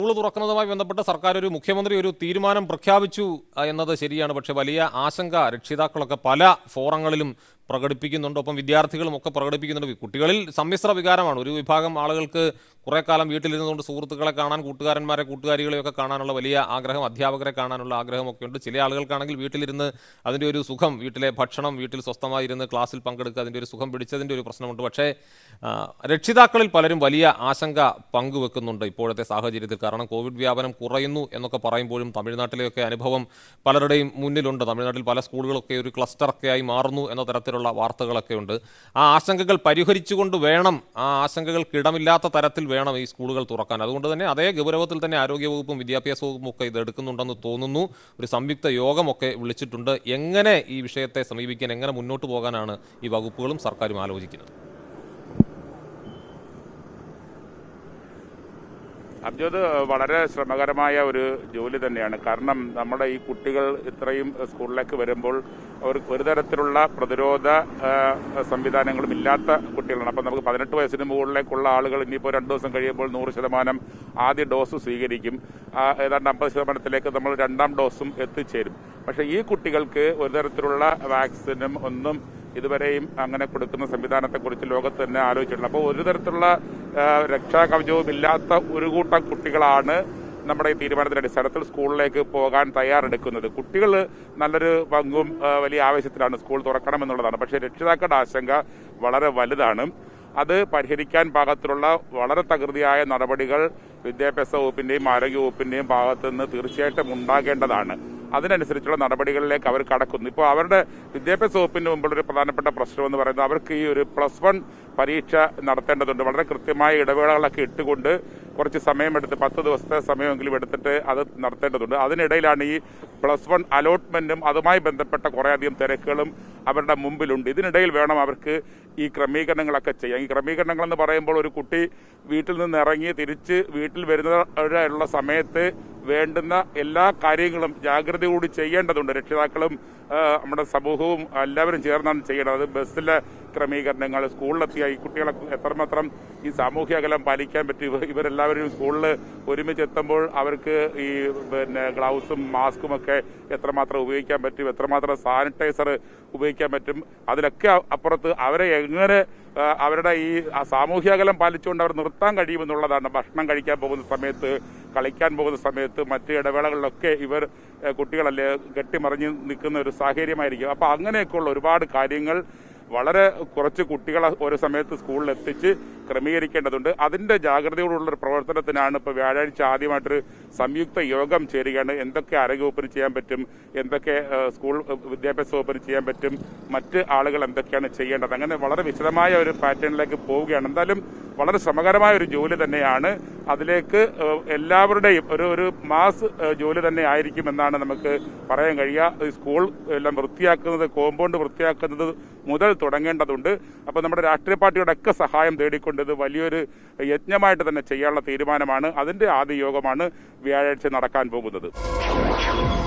school തുറക്കുന്നതുമായി ബന്ധപ്പെട്ട് സർക്കാർ ഒരു മുഖ്യമന്ത്രി ഒരു തീരുമാനം പ്രഖ്യാപിച്ചു ആ, എന്നത് ശരിയാണ് പക്ഷേ വലിയ ആശങ്ക രക്ഷിതാക്കളൊക്കെ പല ഫോറങ്ങളിലും പ്രകടിപ്പിക്കുന്നുണ്ട് ഒപ്പം വിദ്യാർത്ഥികളും ഒക്കെ പ്രകടിപ്പിക്കുന്നുണ്ട് കുട്ടികളിൽ സമ്മിശ്ര വികാരമാണ് ഒരു വിഭാഗം ആളുകൾക്ക് കുറെ കാലം വീട്ടിലിരുന്നുകൊണ്ട് സുഹൃത്തുക്കളെ കാണാൻ കൂട്ടുകാരന്മാരെ കൂട്ടുകാരികളെയൊക്കെ കാണാനുള്ള വലിയ ആഗ്രഹം അധ്യാപകരെ കാണാനുള്ള ആഗ്രഹമൊക്കെ ഉണ്ട് ചില ആളുകൾക്കാണെങ്കിൽ വീട്ടിലിരുന്ന് അതിൻ്റെ ഒരു സുഖം വീട്ടിലെ ഭക്ഷണം വീട്ടിൽ സ്വസ്ഥമായിരുന്ന് ക്ലാസ്സിൽ പങ്കെടുക്കുക അതിൻ്റെ ഒരു സുഖം പിടിച്ചതിൻ്റെ ഒരു പ്രശ്നമുണ്ട് പക്ഷേ ആ, രക്ഷിതാക്കളിൽ പലരും വലിയ ആശങ്ക പങ്കുവെക്കുന്നുണ്ട് ഇപ്പോഴത്തെ സാഹചര്യത്തിൽ കാരണം കോവിഡ് വ്യാപനം കുറയുന്നു എന്നൊക്കെ പറയുമ്പോഴും തമിഴ്നാട്ടിലെയൊക്കെ അനുഭവം പലരുടെയും മുന്നിലുണ്ട് തമിഴ്നാട്ടിൽ പല സ്കൂളുകളൊക്കെ ഒരു ക്ലസ്റ്ററൊക്കെ ആയി മാറുന്നു എന്ന തരത്തിലുള്ള വാർത്തകളൊക്കെ ഉണ്ട് ആ ആശങ്കകൾ പരിഹരിച്ചുകൊണ്ട് വേണം ആ ആശങ്കകൾക്കിടമില്ലാത്ത തരത്തിൽ വേണം ഈ സ്കൂളുകൾ തുറക്കാൻ അതുകൊണ്ട് തന്നെ അതേ ഗൗരവത്തിൽ തന്നെ ആരോഗ്യവകുപ്പും വിദ്യാഭ്യാസ വകുപ്പും ഒക്കെ ഇത് എടുക്കുന്നുണ്ടെന്ന് തോന്നുന്നു ഒരു സംയുക്ത യോഗമൊക്കെ വിളിച്ചിട്ടുണ്ട് എങ്ങനെ ഈ വിഷയത്തെ സമീപിക്കാൻ എങ്ങനെ മുന്നോട്ട് പോകാനാണ് ഈ വകുപ്പുകളും സർക്കാരും ആലോചിക്കുന്നത് അബ്ജോദ് വളരെ ശ്രമകരമായ ഒരു ജോലി തന്നെയാണ് കാരണം നമ്മുടെ ഈ കുട്ടികൾ ഇത്രയും സ്കൂളിലേക്ക് വരുമ്പോൾ അവർക്ക് ഒരു തരത്തിലുള്ള പ്രതിരോധ ആ, സംവിധാനങ്ങളും ഇല്ലാത്ത കുട്ടികളാണ് അപ്പം നമുക്ക് പതിനെട്ട് വയസ്സിന് മുകളിലേക്കുള്ള ആളുകൾ ഇനിയിപ്പോൾ രണ്ടു ദിവസം കഴിയുമ്പോൾ നൂറ് ശതമാനം ആദ്യ ഡോസ് സ്വീകരിക്കും ആ, ഏതാണ്ട് അമ്പത് ശതമാനത്തിലേക്ക് നമ്മൾ രണ്ടാം ഡോസും എത്തിച്ചേരും പക്ഷേ ഈ കുട്ടികൾക്ക് ഒരു തരത്തിലുള്ള വാക്സിനും ഒന്നും ഇതുവരെയും അങ്ങനെ കൊടുക്കുന്ന സംവിധാനത്തെക്കുറിച്ച് ലോകത്ത് തന്നെ ആലോചിച്ചിട്ടുണ്ട് അപ്പോൾ ഒരു തരത്തിലുള്ള ആ, രക്ഷാകവചവും ഇല്ലാത്ത ഒരു കൂട്ടം കുട്ടികളാണ് നമ്മുടെ ഈ തീരുമാനത്തിന്റെ അടിസ്ഥാനത്തിൽ സ്കൂളിലേക്ക് പോകാൻ തയ്യാറെടുക്കുന്നത് കുട്ടികൾ നല്ലൊരു പങ്കും ആ, വലിയ ആവശ്യത്തിലാണ് സ്കൂൾ തുറക്കണമെന്നുള്ളതാണ് പക്ഷേ രക്ഷിതാക്കളുടെ ആശങ്ക വളരെ വലുതാണ് അത് പരിഹരിക്കാൻ പാകത്തിലുള്ള വളരെ തകൃതിയായ നടപടികൾ വിദ്യാഭ്യാസ വകുപ്പിന്റെയും ആരോഗ്യ വകുപ്പിന്റെയും ഭാഗത്തു നിന്ന് തീർച്ചയായിട്ടും ഉണ്ടാകേണ്ടതാണ് അതിനനുസരിച്ചുള്ള നടപടികളിലേക്ക് അവർ കടക്കുന്നു ഇപ്പോൾ അവരുടെ വിദ്യാഭ്യാസ വകുപ്പിന് മുമ്പുള്ള ഒരു പ്രധാനപ്പെട്ട പ്രശ്നം എന്ന് പറയുന്നത് അവർക്ക് ഈ ഒരു പ്ലസ് വൺ പരീക്ഷ നടത്തേണ്ടതുണ്ട് വളരെ കൃത്യമായ ഇടവേളകളൊക്കെ ഇട്ടുകൊണ്ട് കുറച്ച് സമയമെടുത്ത് പത്ത് ദിവസത്തെ സമയമെങ്കിലും എടുത്തിട്ട് അത് നടത്തേണ്ടതുണ്ട് അതിനിടയിലാണ് ഈ പ്ലസ് വൺ അലോട്ട്മെന്റും അതുമായി ബന്ധപ്പെട്ട കുറേയധികം തിരക്കുകളും അവരുടെ മുമ്പിലുണ്ട് ഇതിനിടയിൽ വേണം അവർക്ക് ഈ ക്രമീകരണങ്ങളൊക്കെ ചെയ്യാം ഈ ക്രമീകരണങ്ങൾ എന്ന് പറയുമ്പോൾ ഒരു കുട്ടി വീട്ടിൽ നിന്ന് ഇറങ്ങി തിരിച്ച് വീട്ടിൽ വരുന്നതിനുള്ള സമയത്ത് വേണ്ടുന്ന എല്ലാ കാര്യങ്ങളും ജാഗ്രതയോട് ചെയ്യേണ്ടതുണ്ട് രക്ഷിതാക്കളും ആ, നമ്മുടെ സമൂഹവും എല്ലാവരും ചേർന്നാണ് ചെയ്യേണ്ടത് അത് ബസ്സിലെ ക്രമീകരണങ്ങൾ സ്കൂളിലെത്തിയ ഈ കുട്ടികളെ എത്രമാത്രം ഈ സാമൂഹ്യ അകലം പാലിക്കാൻ പറ്റും ഇവർ ഇവരെല്ലാവരും സ്കൂളിൽ ഒരുമിച്ച് എത്തുമ്പോൾ അവർക്ക് ഈ പിന്നെ ഗ്ലൗസും മാസ്കും ഒക്കെ എത്രമാത്രം ഉപയോഗിക്കാൻ പറ്റും എത്രമാത്രം സാനിറ്റൈസർ ഉപയോഗിക്കാൻ പറ്റും അതിലൊക്കെ അപ്പുറത്ത് അവരെ എങ്ങനെ ആ, അവരുടെ ഈ ആ സാമൂഹ്യ അകലം പാലിച്ചുകൊണ്ട് അവർ നിർത്താൻ കഴിയുമെന്നുള്ളതാണ് ഭക്ഷണം കഴിക്കാൻ പോകുന്ന സമയത്ത് കളിക്കാൻ പോകുന്ന സമയത്ത് മറ്റ് ഇടവേളകളിലൊക്കെ ഇവർ ഏ, കുട്ടികളല്ലേ കെട്ടിമറിഞ്ഞ് നിൽക്കുന്ന ഒരു സാഹചര്യമായിരിക്കും അപ്പൊ അങ്ങനെയൊക്കെയുള്ള ഒരുപാട് കാര്യങ്ങൾ വളരെ കുറച്ച് കുട്ടികളെ ഒരു സമയത്ത് സ്കൂളിൽ എത്തിച്ച് ക്രമീകരിക്കേണ്ടതുണ്ട് അതിന്റെ ജാഗ്രതയോടുള്ള ഒരു പ്രവർത്തനത്തിനാണ് ഇപ്പോൾ വ്യാഴാഴ്ച ആദ്യമായിട്ടൊരു സംയുക്ത യോഗം ചേരുകയാണ് എന്തൊക്കെ ആരോഗ്യവകുപ്പിന് ചെയ്യാൻ പറ്റും എന്തൊക്കെ ഏ, സ്കൂൾ ഏ, വിദ്യാഭ്യാസ വകുപ്പിന് ചെയ്യാൻ പറ്റും മറ്റ് ആളുകൾ എന്തൊക്കെയാണ് ചെയ്യേണ്ടത് അങ്ങനെ വളരെ വിശദമായ ഒരു പാറ്റേണിലേക്ക് പോവുകയാണ് എന്തായാലും വളരെ ശ്രമകരമായ ഒരു ജോലി തന്നെയാണ് അതിലേക്ക് ഏ, എല്ലാവരുടെയും ഒരു ഒരു മാസ് ഏ, ജോലി തന്നെ ആയിരിക്കും എന്നാണ് നമുക്ക് പറയാൻ കഴിയുക ഈ സ്കൂൾ എല്ലാം വൃത്തിയാക്കുന്നത് കോമ്പൗണ്ട് വൃത്തിയാക്കുന്നത് മുതൽ തുടങ്ങേണ്ടതുണ്ട് അപ്പോൾ നമ്മുടെ രാഷ്ട്രീയ പാർട്ടിയുടെ ഒക്കെ സഹായം തേടിക്കൊണ്ട് ഇത് വലിയൊരു യജ്ഞമായിട്ട് തന്നെ ചെയ്യാനുള്ള തീരുമാനമാണ് അതിന്റെ ആദ്യ യോഗമാണ് വ്യാഴാഴ്ച നടക്കാൻ പോകുന്നത്